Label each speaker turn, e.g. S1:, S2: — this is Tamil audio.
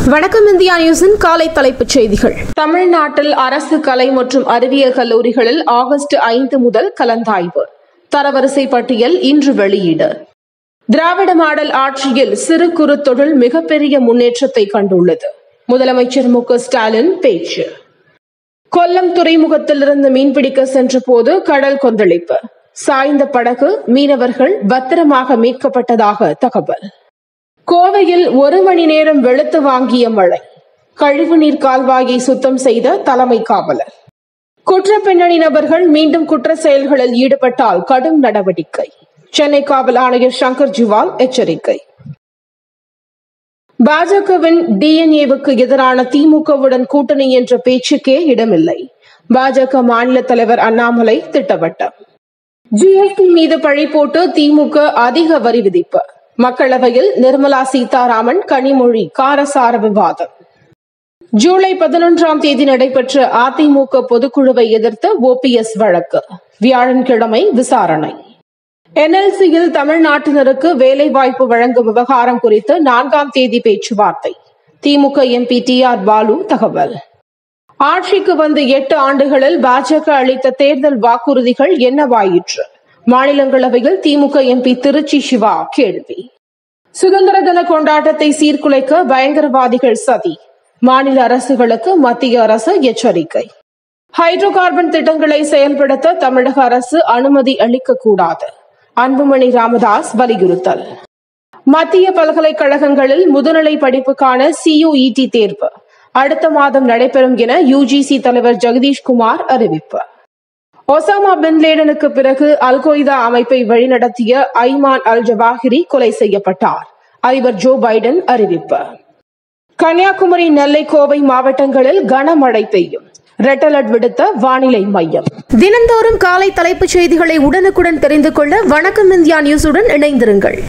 S1: வணக்கம் இந்தியா நியூஸின் காலை தலைப்புச் செய்திகள் தமிழ்நாட்டில் அரசு கலை மற்றும் அறிவியல் கல்லூரிகளில் ஆகஸ்ட் ஐந்து முதல் கலந்தாய்வு தரவரிசை பட்டியல் இன்று வெளியீடு திராவிட மாடல் ஆட்சியில் சிறு குறு தொழில் மிகப்பெரிய முன்னேற்றத்தை கண்டுள்ளது முதலமைச்சர் மு க ஸ்டாலின் பேச்சு கொல்லம் துறைமுகத்திலிருந்து மீன்பிடிக்க சென்றபோது கடல் கொந்தளிப்பு சாய்ந்த படகு மீனவர்கள் பத்திரமாக மீட்கப்பட்டதாக தகவல் கோவையில் ஒரு மணி நேரம் வெளுத்து வாங்கிய மழை கழிவுநீர் கால்வாயை சுத்தம் செய்த தலைமை காவலர் குற்ற பின்னணி நபர்கள் மீண்டும் குற்ற செயல்களில் ஈடுபட்டால் கடும் நடவடிக்கை சென்னை காவல் ஆணையர் சங்கர் ஜிவால் எச்சரிக்கை பாஜகவின் டிஎன்ஏவுக்கு எதிரான திமுகவுடன் கூட்டணி என்ற பேச்சுக்கே இடமில்லை பாஜக மாநில தலைவர் அண்ணாமலை திட்டவட்டம் ஜிஎஸ்டி மீது பழி போட்டு திமுக அதிக வரி விதிப்பு மக்களவையில் நிர்மலா சீதாராமன் கனிமொழி காரசார விவாதம் ஜூலை பதினொன்றாம் தேதி நடைபெற்ற அதிமுக பொதுக்குழுவை எதிர்த்த ஓபிஎஸ் வழக்கு வியாழன்கிழமை விசாரணை என்எல்சியில் தமிழ்நாட்டினருக்கு வேலைவாய்ப்பு வழங்கும் விவகாரம் குறித்து நான்காம் தேதி பேச்சுவார்த்தை DMK MP T R Baalu தகவல் ஆட்சிக்கு வந்து எட்டு ஆண்டுகளில் பாஜக அளித்த தேர்தல் வாக்குறுதிகள் என்னவாயிற்று மாநிலங்களவையில் திமுக எம்பி திருச்சி சிவா கேள்வி சுதந்திர தின கொண்டாட்டத்தை சீர்குலைக்க பயங்கரவாதிகள் சதி மாநில அரசுகளுக்கு மத்திய அரசு எச்சரிக்கை ஹைட்ரோ கார்பன் திட்டங்களை செயல்படுத்த தமிழக அரசு அனுமதி அளிக்கக்கூடாது அன்புமணி ராமதாஸ் வலியுறுத்தல் மத்திய பல்கலைக்கழகங்களில் முதுநிலை படிப்புக்கான சியுஇடி தேர்வு அடுத்த மாதம் நடைபெறும் என யுஜிசி தலைவர் ஜெகதீஷ்குமார் அறிவிப்பு ஒசாமா பின் லேடனுக்கு பிறகு அல் கொய்தா அமைப்பை வழிநடத்திய ஐமான் அல் ஜவாஹிரி கொலை செய்யப்பட்டார் அதிபர் ஜோ பைடன் அறிவிப்பு கன்னியாகுமரி நெல்லை கோவை மாவட்டங்களில் கனமழை பெய்யும் ரெட் அலர்ட் விடுத்த வானிலை மையம் தினந்தோறும் காலை தலைப்புச் செய்திகளை உடனுக்குடன் தெரிந்து கொள்ள வணக்கம் இந்தியா நியூஸுடன் இணைந்திருங்கள்